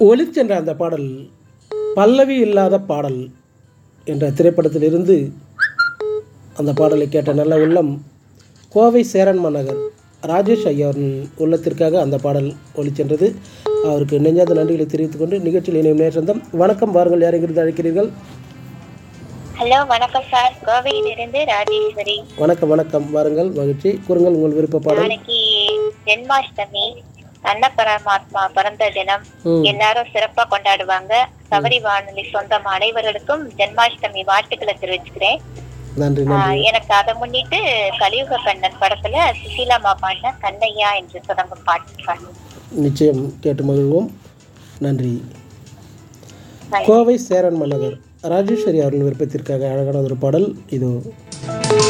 ஒளிச்சென்ற அந்த பாடல் பல்லவி இல்லாத பாடல் என்ற திரைப்படத்திலிருந்து அந்த பாடலை கேட்ட நல்ல உள்ளம் கோவை சேரன் மாநகர் ராஜேஷ் ஐயாவின் உள்ளத்திற்காக அந்த பாடல் ஒளிச்சென்றது அவருக்கு நெஞ்சாத நன்றிகளை தெரிவித்துக் கொண்டு நிகழ்ச்சியில் இணையும் நேர்சந்தம் வணக்கம் வாருங்கள் யாரையிருந்து அழைக்கிறீர்கள் ஹலோ வணக்கம் சார் கோவையிலிருந்து ராஜேஸ்வரி வணக்கம் வணக்கம் வாருங்கள் மகிழ்ச்சி கூறுங்கள் உங்கள் விருப்ப பாடல் நாளைக்கு ஜென்மாஷ்டமி அன்ன பரமாத்மா பிறந்த தினம் ம். எல்லாரும் சிறப்பா கொண்டாடுவாங்க சபரி வானொலி சொந்தம் அனைவர்களுக்கும் ஜென்மாஷ்டமி வாழ்த்துக்களை தெரிவிச்சுக்கிறேன் நன்றி ஆஹ், நன்றி எனக்கு அதை முன்னிட்டு கலியுக கண்ணன் படத்துல சுசீலாமா பாடின கண்ணையா என்று தொடங்கும் பாட்டு பாடு. நிச்சயம் கேட்டு மகிழ்வோம் நன்றி Bye. கோவை சேரன் மன்னகர் ராஜேஸ்வரி அவர்களின் விருப்பத்திற்காக அழகான ஒரு பாடல் இதோ